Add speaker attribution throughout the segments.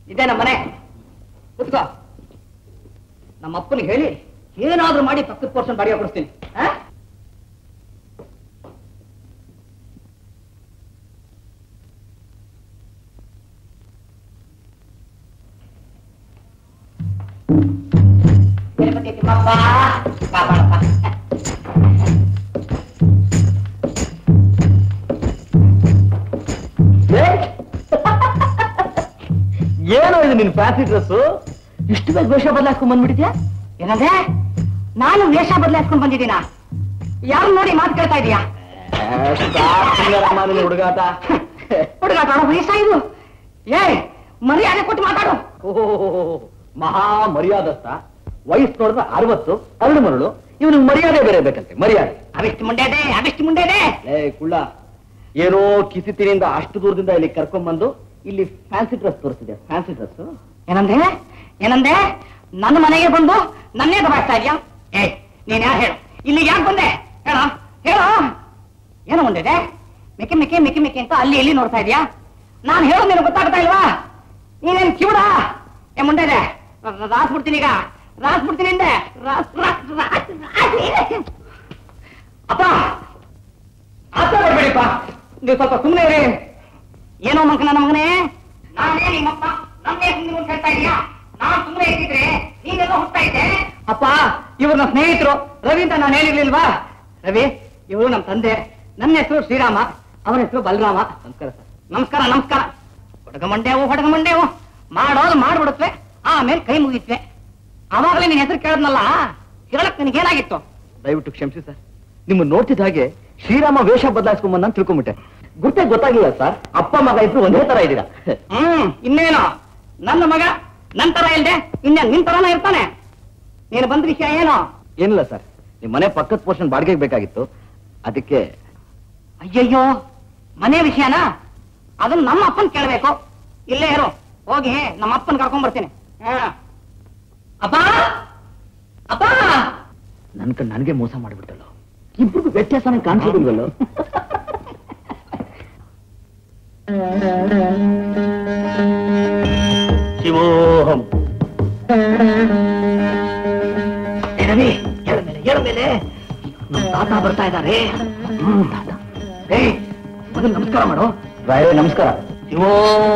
Speaker 1: ಇದೇ ನಮ್ಮ ಮನೆ ಕೂತ್ಕೋ ನಮ್ಮ ಅಪ್ಪನಿಗೆ ಹೇಳಿ ಏನಾದ್ರೂ ಮಾಡಿ ಪಕ್ಕದ ಪೋರ್ಷನ್ ಬಾಡಿಗೆ ಕೊಡಿಸ್ತೀನಿ ಆ? ಗಣಪತಿ ತಿಮ್ಮಪ್ಪ ಕಾಪಾಡಪ್ಪ
Speaker 2: ಏನೋ ಇದು ನಿನ್ ಫ್ಯಾನ್ಸಿ ಡ್ರೆಸ್ ಇಷ್ಟು ಬೇಗ ವೇಷ ಬದಲಾಸ್ಕೊಂಡ್ ಬಂದ್ಬಿಟ್ಟಿದ್ಯಾ
Speaker 1: ಏನಂದ್ರೆ ನಾನು ವೇಷ ಬದಲಾಯಿಸ್ಕೊಂಡ್ ಬಂದಿದ್ದೀನ ಯಾರು ನೋಡಿ ಮಾತು ಕೇಳ್ತಾ ಇದೀಯಾ
Speaker 2: ಹುಡುಗಾಟ
Speaker 1: ಹುಡುಗ ಕಾಣೋ ವಯಸ್ಸ ಇದು ಏ ಮರ್ಯಾದೆ ಕೊಟ್ಟು ಮಾತಾಡು
Speaker 2: ಓಹ್ ಮಹಾ ಮರ್ಯಾದಸ್ತ ವಯಸ್ಸು ನೋಡಿದ್ರೆ ಅರವತ್ತು ಅರಳು ಮರಳು ಇವನಿಗೆ ಮರ್ಯಾದೆ ಬೇರೆ ಬೇಕಂತೆ ಮರ್ಯಾದೆ
Speaker 1: ಅವಿಷ್ಟು ಮುಂಡೆದೆ ಅವಿಷ್ಟು ಮುಂಡೆದೆ
Speaker 2: ಏ ಕುಳ್ಳ ಏನೋ ಕಿಸಿತಿನಿಂದ ಅಷ್ಟು ದೂರದಿಂದ ಇಲ್ಲಿ ಕರ್ಕೊಂಡ್ಬಂದು ಇಲ್ಲಿ ಫ್ಯಾನ್ಸಿ ಡ್ರೆಸ್ ತೋರಿಸ್ತಿದೆ ಫ್ಯಾನ್ಸಿ ಡ್ರೆಸ್
Speaker 1: ಏನಂದೆ ಏನಂದೆ ನನ್ನ ಮನೆಗೆ ಬಂದು ನನ್ನೇ ದಬಾಯಿಸ್ತಾ ಇದ್ಯಾ ಏ ನೀನ್ ಯಾರು ಹೇಳು ಇಲ್ಲಿ ಯಾಕೆ ಬಂದೆ ಹೇಳ ಹೇಳ ಏನು ಮುಂದಿದೆ ಮಿಕ್ಕಿ ಮಿಕ್ಕಿ ಮಿಕ್ಕಿ ಮಿಕ್ಕಿ ಅಂತ ಅಲ್ಲಿ ಇಲ್ಲಿ ನೋಡ್ತಾ ಇದೀಯಾ ನಾನು ಹೇಳೋದು ನಿನಗೆ ಗೊತ್ತಾಗ್ತಾ ಇಲ್ವಾ ನೀನೇನ್ ಕಿವುಡ ಏ ಮುಂದೆ ರಾಸ್ ಬಿಡ್ತೀನಿ ಈಗ ರಾಸ್ ಬಿಡ್ತೀನಿ ಹಿಂದೆ ರಾಸ್ ರಾಸ್ ರಾಸ್ ರಾಸ್ ಅಪ್ಪ ಆತ ಬರ್ಬೇಡಿಪ್ಪ ನೀವು ಸ್ವಲ್ಪ ಸುಮ್ಮನೆ ಇರಿ ಏನೋ ಮಗ ನನ್ನ ಮಗನೇ ನಾನೇ ನಿಮ್ಮಪ್ಪ ನನ್ನೇ ಸುಮ್ಮನೆ ಹೇಳ್ತಾ ಇದೀಯಾ ನಾನ್ ಸುಮ್ಮನೆ ಇದ್ದಿದ್ರೆ ನೀನೆಲ್ಲ ಹುಟ್ತಾ ಇದ್ದೆ ಅಪ್ಪ ಇವ್ರು ನನ್ನ ಸ್ನೇಹಿತರು ರವಿ ಅಂತ ನಾನು ಹೇಳಿರ್ಲಿಲ್ವಾ ರವಿ ಇವರು ನಮ್ಮ ತಂದೆ ನನ್ನ ಹೆಸರು ಶ್ರೀರಾಮ ಅವನ ಹೆಸರು ಬಲರಾಮ
Speaker 2: ನಮಸ್ಕಾರ ಸರ್
Speaker 1: ನಮಸ್ಕಾರ ನಮಸ್ಕಾರ ಹೊಡಗ ಮಂಡೇವು ಹೊಡಗ ಮಂಡೇವು ಮಾಡೋದು ಮಾಡ್ಬಿಡುತ್ತವೆ ಆಮೇಲೆ ಕೈ ಮುಗಿತ್ವೆ ಅವಾಗಲೇ ನಿನ್ನ ಹೆಸರು ಕೇಳದ್ನಲ್ಲ ಹೇಳಕ್ ನಿನಗೇನಾಗಿತ್ತು
Speaker 2: ದಯವಿಟ್ಟು ಕ್ಷಮಿಸಿ ಸರ್ ನಿಮ್ಮ ನೋಡ್ತಿದ್ದ ಹಾಗೆ ಶ್ರೀರಾಮ ವೇಷ ಬದಲಾಯಿಸ್ಕೊಂಡ್ ಬಂದ ತಿಳ್ಕೊಂಬಿಟ್ಟೆ ಗುರ್ತೇ ಗೊತ್ತಾಗಿಲ್ಲ ಸರ್ ಅಪ್ಪ ಮಗ ಇಬ್ರು ಒಂದೇ ತರ ಇದ್ದೀರಾ
Speaker 1: ಹ್ಮ್ ಇನ್ನೇನು ನನ್ನ ಮಗ ನನ್ ತರ ಇಲ್ದೆ ಇನ್ನೇ ನಿನ್ ತರನ ಇರ್ತಾನೆ ನೀನು ಬಂದ ವಿಷಯ ಏನು
Speaker 2: ಏನಿಲ್ಲ ಸರ್ ನಿಮ್ ಮನೆ ಪಕ್ಕದ ಪೋರ್ಷನ್ ಬಾಡಿಗೆಗೆ ಬೇಕಾಗಿತ್ತು ಅದಕ್ಕೆ
Speaker 1: ಅಯ್ಯಯ್ಯೋ ಮನೆ ವಿಷಯನಾ ಅದನ್ನ ನಮ್ಮ ಅಪ್ಪನ್ ಕೇಳ್ಬೇಕು ಇಲ್ಲೇ ಇರು ಹೋಗಿ ನಮ್ಮ ಅಪ್ಪನ್ ಕರ್ಕೊಂಡ್ ಬರ್ತೀನಿ ಹಾ. ಅಪ್ಪ ಅಪ್ಪ
Speaker 2: ನನ್ ಕಣ್ ನನಗೆ ಮೋಸ ಮಾಡಿಬಿಟ್ಟಲ್ಲ ಇಬ್ರಿಗೂ ವ್ಯತ್ಯಾಸನೇ ಕಾಣಿಸೋದಿಲ್ವಲ್ಲ ಶಿವೋಹಂ
Speaker 1: ಏ ರವಿ ಎಳ ಮೇಲೆ ಎಳ ಮೇಲೆ ನಮ್ ತಾತ ಬರ್ತಾ ಇದ್ದಾರೆ ಹ್ಮ್ ತಾತ ಏ ಮೊದಲು ನಮಸ್ಕಾರ ಮಾಡು
Speaker 2: ರಾಯರೇ ನಮಸ್ಕಾರ
Speaker 1: ಶಿವೋ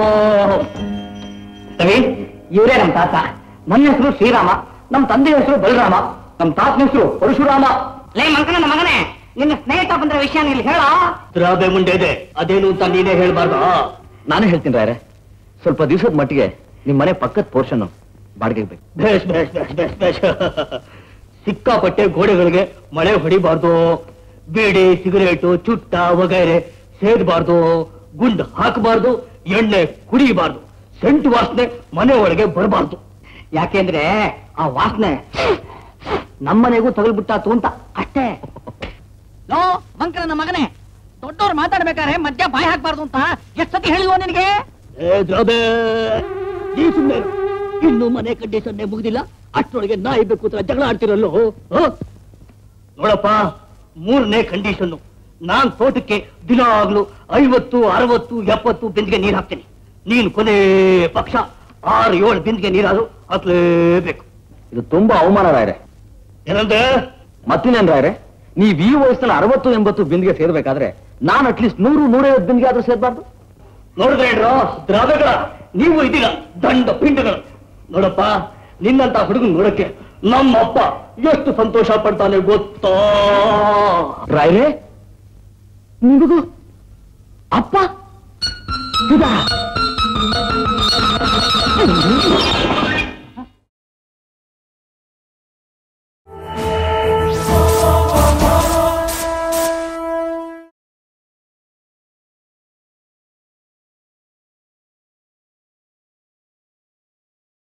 Speaker 1: ರವಿ ಇವರೇ ನಮ್ ತಾತ ನನ್ನ ಹೆಸರು ಶ್ರೀರಾಮ ನಮ್ ತಂದೆ ಹೆಸರು ಬಲರಾಮ ನಮ್ ತಾತನ ಹೆಸರು ಪರಶುರಾಮ ಲೇ ಮಂಕನ ನಮ್ಮ ಮಗನೇ ನಿನ್ನ ಸ್ನೇಹಿತ ಬಂದ್ರ ವಿಷಯ ಇಲ್ಲಿ ಹೇಳ
Speaker 2: ದ್ರಾಬೆ ಮುಂಡೆ ಇದೆ ಅದೇನು ಅಂತ ನೀನೇ ಹೇಳ್ಬಾರ್ದು ನಾನೇ ಹೇಳ್ತೀನಿ ರಾಯರೇ ಸ್ವಲ್ಪ ದಿವಸದ ಮಟ್ಟಿಗೆ ನಿಮ್ ಮನೆ ಪಕ್ಕದ ಪೋರ್ಷನ್ ಬಾಡಿಗೆಗೆ ಬೇಕು
Speaker 3: ಬೇಷ್ ಬೇಷ್ ಬೇಷ್ ಬೇಷ್ ಬೇಷ್ ಸಿಕ್ಕಾಪಟ್ಟೆ ಗೋಡೆಗಳಿಗೆ ಮಳೆ ಹೊಡಿಬಾರ್ದು ಬೀಡಿ ಸಿಗರೇಟು ಚುಟ್ಟ ವಗೈರೆ ಸೇದಬಾರ್ದು ಗುಂಡು ಹಾಕಬಾರ್ದು ಎಣ್ಣೆ ಕುಡಿಯಬಾರ್ದು ಸೆಂಟ್ ವಾಸನೆ ಮನೆ ಒಳಗೆ ಬರಬಾರ್ದು
Speaker 1: ಯಾಕೆಂದ್ರೆ ಆ ವಾಸನೆ ನಮ್ಮನೆಗೂ ತಗಲ್ಬಿಟ್ಟಾತು ಅಂತ ಅಷ್ಟೇ ಲೋ ಮಂಕನ ಮಗನೇ ದೊಡ್ಡವ್ರು ಮಾತಾಡ್ಬೇಕಾದ್ರೆ ಮಧ್ಯ ಬಾಯಿ ಹಾಕ್ಬಾರ್ದು ಅಂತ ಎಷ್ಟ್ ಸತಿ ಹೇಳಿಲ್ವೋ ನಿನಗೆ
Speaker 3: ಏ ದ್ರಬೆ, ನೀ ಸುಮ್ನೆ ಇರು. ಇನ್ನು ಮನೆ ಕಂಡೀಷನ್ನೇ ಮುಗಿದಿಲ್ಲ ಅಷ್ಟರೊಳಗೆ ನಾಯಿ ಬೇಕು ಅಂತ ಜಗಳ ಆಡ್ತಿರಲ್ಲೋ ಹ? ನೋಡಪ್ಪ ಮೂರನೇ ಕಂಡೀಷನ್ ನಾನ್ ತೋಟಕ್ಕೆ ದಿನಾಗ್ಲು ಐವತ್ತು ಅರವತ್ತು ಎಪ್ಪತ್ತು ಬಿಂದಿಗೆ ನೀರ್ ಹಾಕ್ತೀನಿ ನೀನು ಕೊನೆ ಪಕ್ಷ ಆರು ಏಳು ಬಿಂದಿಗೆ ನೀರಾದ್ರು ಹಾಕ್ಲೇಬೇಕು
Speaker 2: ಇದು ತುಂಬಾ ಅವಮಾನ ರಾಯರೇ
Speaker 3: ಏನಂದ್ರೆ
Speaker 2: ಮತ್ತಿನೇನ್ ರಾಯರೇ ನೀವ್ ಈ ವಯಸ್ಸಲ್ಲಿ ಅರವತ್ತು ಎಂಬತ್ತು ಬಿಂದಿಗೆ ಸೇರ್ಬೇಕಾದ್ರೆ ನಾನ್ ಅಟ್ಲೀಸ್ಟ್ ನೂರು ನೂರೈವತ್ತು ಬಿಂದಿಗೆ ಆದ್ರೂ ಸೇರ್ಬಾರ್ದು
Speaker 3: ನೋಡಿದ್ರೇನ್ರೋ ದ್ರಾವಗಳ ನೀವು ಇದೀರ ದಂಡ ಪಿಂಡಗಳು ನೋಡಪ್ಪ ನಿನ್ನಂತ ಹುಡುಗನ್ ನೋಡಕ್ಕೆ ನಮ್ಮಪ್ಪ ಎಷ್ಟು ಸಂತೋಷ ಪಡ್ತಾನೆ ಗೊತ್ತಾ
Speaker 2: ರಾಯರೇ ನಿಮಗೂ ಅಪ್ಪ ಇದಾ?